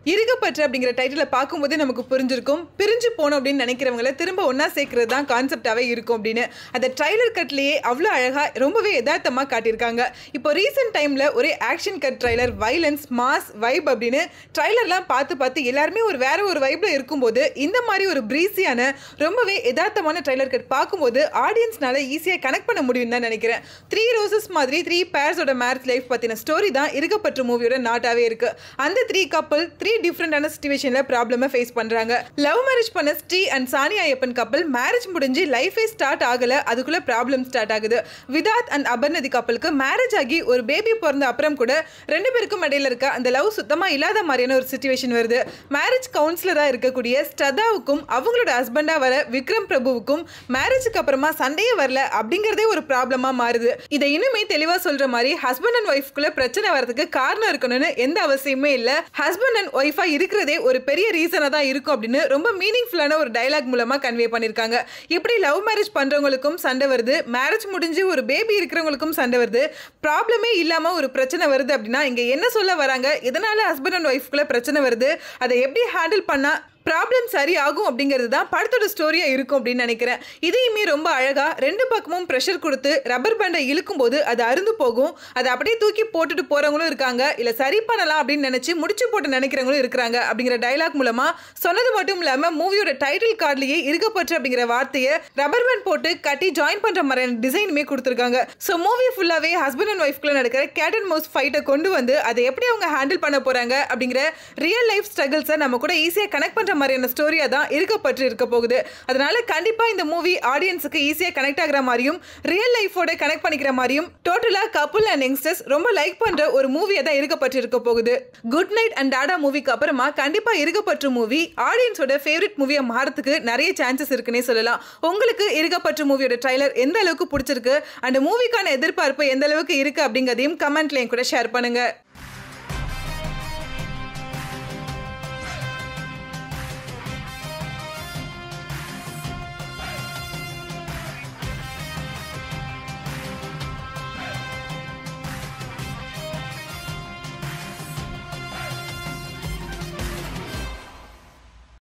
இருக்கப்பற்று அப்படிங்கிற டைட்டிலை பார்க்கும்போதே நமக்கு புரிஞ்சிருக்கும் பிரிஞ்சு போகணும் அப்படின்னு நினைக்கிறவங்கள திரும்ப ஒன்றா சேர்க்கறது தான் கான்செப்டாகவே இருக்கும் அப்படின்னு அந்த ட்ரைலர் கட்லேயே அவ்வளோ அழகாக ரொம்பவே யதார்த்தமாக காட்டியிருக்காங்க இப்போ ரீசெண்ட் டைமில் ஒரே action cut trailer violence mass vibe அப்படின்னு ட்ரைலர்லாம் பார்த்து பார்த்து எல்லாருமே ஒரு வேற ஒரு வைப்பில் இருக்கும்போது இந்த மாதிரி ஒரு ப்ரீஸியான ரொம்பவே யதார்த்தமான ட்ரைலர் கட் பார்க்கும்போது ஆடியன்ஸ்னால ஈஸியாக கனெக்ட் பண்ண முடியும் தான் நினைக்கிறேன் த்ரீ ரோசஸ் மாதிரி த்ரீ பேர்ஸோட மேரேஜ் லைஃப் பற்றின ஸ்டோரி தான் இருக்கப்பட்ட மூவியோட நாட்டாவே இருக்கு அந்த த்ரீ கப்பல் த்ரீ டிஃப்ரெண்டான சுச்சுவேஷனில் ப்ராப்ளமை ஃபேஸ் பண்ணுறாங்க லவ் மேரேஜ் பண்ண ஸ்ரீ அண்ட் சானி ஐயப்பன் கப்பல் மேரேஜ் முடிஞ்சு லைஃபே ஸ்டார்ட் ஆகல அதுக்குள்ள ப்ராப்ளம் ஸ்டார்ட் ஆகுது விதாத் அண்ட் அபர்நதி கப்பலுக்கு மேரேஜ் ஆகி ஒரு பேபி பிறந்த அப்புறம் கூட ரெண்டு பேருக்கும் இடையில இருக்க அந்த லவ் சுத்தமாக இல்லாத மாதிரியான ஒரு சுச்சுவேஷன் வருது மேரேஜ் கவுன்சிலராக இருக்கக்கூடிய ஸ்டதாவுக்கும் அவங்களோட ஹஸ்பண்டாக வர விக்ரம் பிரபுவுக்கும் மேரேஜுக்கு அப்புறமா சண்டையே வரல அப்படிங்கிறதே ஒரு ப்ராப்ளமாக மாறுது இதை இன்னுமே தெளிவாக சொல்ற மாதிரி ஹஸ்பண்ட் அண்ட் ஒய்ஃப்குள்ள பிரச்சனை வரதுக்கு காரணம் இருக்கணும்னு எந்த அவசியமே இல்லை ஹஸ்பண்ட் அண்ட் ஒய்ஃபா இருக்கிறதே ஒரு பெரிய ரீசனாக தான் இருக்கும் அப்படின்னு ரொம்ப மீனிங்ஃபுல்லான ஒரு டைலாக் மூலமா கன்வே பண்ணியிருக்காங்க இப்படி லவ் மேரேஜ் பண்றவங்களுக்கும் சண்டை வருது மேரேஜ் முடிஞ்சு ஒரு பேபி இருக்கிறவங்களுக்கும் சண்டை வருது ப்ராப்ளமே இல்லாம ஒரு பிரச்சனை வருது அப்படின்னா இங்க என்ன சொல்ல வராங்க இதனால ஹஸ்பண்ட் அண்ட் ஒய்ஃப்குள்ள பிரச்சனை வருது அதை எப்படி ஹேண்டில் பண்ணா ப்ராப்ளம் சரி ஆகும் அப்படிங்கிறது தான் படத்தோட ஸ்டோரியாக இருக்கும் அப்படின்னு நினைக்கிறேன் இதையுமே ரொம்ப அழகாக ரெண்டு பக்கமும் ப்ரெஷர் கொடுத்து ரப்பர் பேண்டை இழுக்கும் போது அது அருந்து போகும் அதை அப்படியே தூக்கி போட்டுட்டு போகிறவங்களும் இருக்காங்க இல்லை சரி பண்ணலாம் அப்படின்னு நினச்சி முடிச்சு போட்டு நினைக்கிறவங்களும் இருக்கிறாங்க அப்படிங்கிற டைலாக் மூலமாக சொன்னது மட்டும் இல்லாமல் மூவியோட டைட்டில் கார்ட்லேயே இருக்கப்பற்று அப்படிங்கிற வார்த்தையை ரப்பர் பேண்ட் போட்டு கட்டி ஜாயின் பண்ணுற மாதிரியான டிசைனுமே கொடுத்துருக்காங்க ஸோ மூவி ஃபுல்லாகவே ஹஸ்பண்ட் அண்ட் ஒய்ஃப்குள்ள நடக்கிற கேட் அண்ட் மவுஸ் ஃபைட்டை கொண்டு வந்து அதை எப்படி அவங்க ஹேண்டில் பண்ண போகிறாங்க அப்படிங்கிற ரியல் லைஃப் ஸ்ட்ரகிள்ஸை நம்ம கூட ஈஸியாக கனெக்ட் பண்ணுற மாதிரியான ஸ்டோரியாக தான் இருக்கப்பட்டு இருக்க போகுது அதனால கண்டிப்பாக இந்த மூவி ஆடியன்ஸுக்கு ஈஸியாக கனெக்ட் ஆகிற மாதிரியும் ரியல் லைஃபோட கனெக்ட் பண்ணிக்கிற மாதிரியும் டோட்டலாக கப்புள் அண்ட் யங்ஸ்டர்ஸ் ரொம்ப லைக் பண்ணுற ஒரு மூவியாக தான் இருக்கப்பட்டு இருக்க போகுது குட் நைட் அண்ட் டாடா மூவிக்கு அப்புறமா கண்டிப்பாக இருக்கப்பட்டு மூவி ஆடியன்ஸோட ஃபேவரட் மூவியாக மாறதுக்கு நிறைய சான்சஸ் இருக்குன்னே சொல்லலாம் உங்களுக்கு இருக்கப்பட்டு மூவியோட ட்ரைலர் எந்த அளவுக்கு பிடிச்சிருக்கு அந்த மூவிக்கான எதிர்பார்ப்பு எந்த அளவுக்கு இருக்கு அப்படிங்கிறதையும் கமெண்ட்ல என் கூட ஷேர் பண்ணுங்க